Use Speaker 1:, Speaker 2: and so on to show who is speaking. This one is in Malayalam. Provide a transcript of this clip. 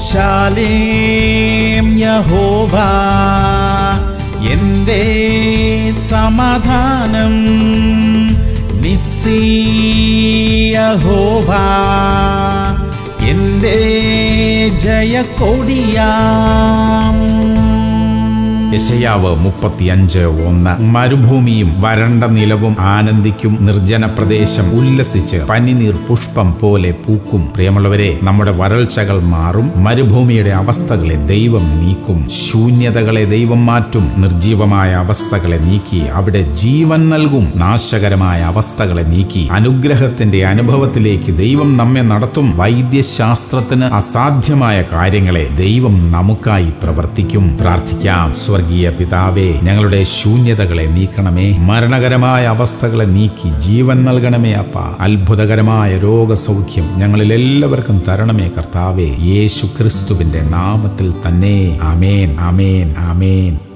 Speaker 1: ശാലേം യഹോവ എന്റെ സമാധാനം നിസ്സി യഹോവ എന്റെ ജയക്കൊടിയാം
Speaker 2: യശയാവ് മുപ്പത്തിയഞ്ച് ഒന്ന് മരുഭൂമിയും വരണ്ട നിലവും ആനന്ദിക്കും നിർജ്ജന പ്രദേശം ഉല്ലസിച്ച് പനിനീർ പുഷ്പം പോലെ പൂക്കും പ്രിയമുള്ളവരെ നമ്മുടെ വരൾച്ചകൾ മാറും മരുഭൂമിയുടെ അവസ്ഥകളെ ദൈവം നീക്കും ശൂന്യതകളെ ദൈവം മാറ്റും നിർജീവമായ അവസ്ഥകളെ നീക്കി അവിടെ ജീവൻ നൽകും നാശകരമായ അവസ്ഥകളെ നീക്കി അനുഗ്രഹത്തിന്റെ അനുഭവത്തിലേക്ക് ദൈവം നമ്മെ നടത്തും വൈദ്യശാസ്ത്രത്തിന് അസാധ്യമായ കാര്യങ്ങളെ ദൈവം നമുക്കായി പ്രവർത്തിക്കും പ്രാർത്ഥിക്കാം സ്വർഗീയ പിതാവേ ഞങ്ങളുടെ ശൂന്യതകളെ നീക്കണമേ മരണകരമായ അവസ്ഥകളെ നീക്കി ജീവൻ നൽകണമേ അപ്പ അത്ഭുതകരമായ രോഗസൗഖ്യം ഞങ്ങളിൽ എല്ലാവർക്കും തരണമേ കർത്താവേ യേശു ക്രിസ്തുവിന്റെ നാമത്തിൽ തന്നെ ആമേൻ ആമേൻ ആമേൻ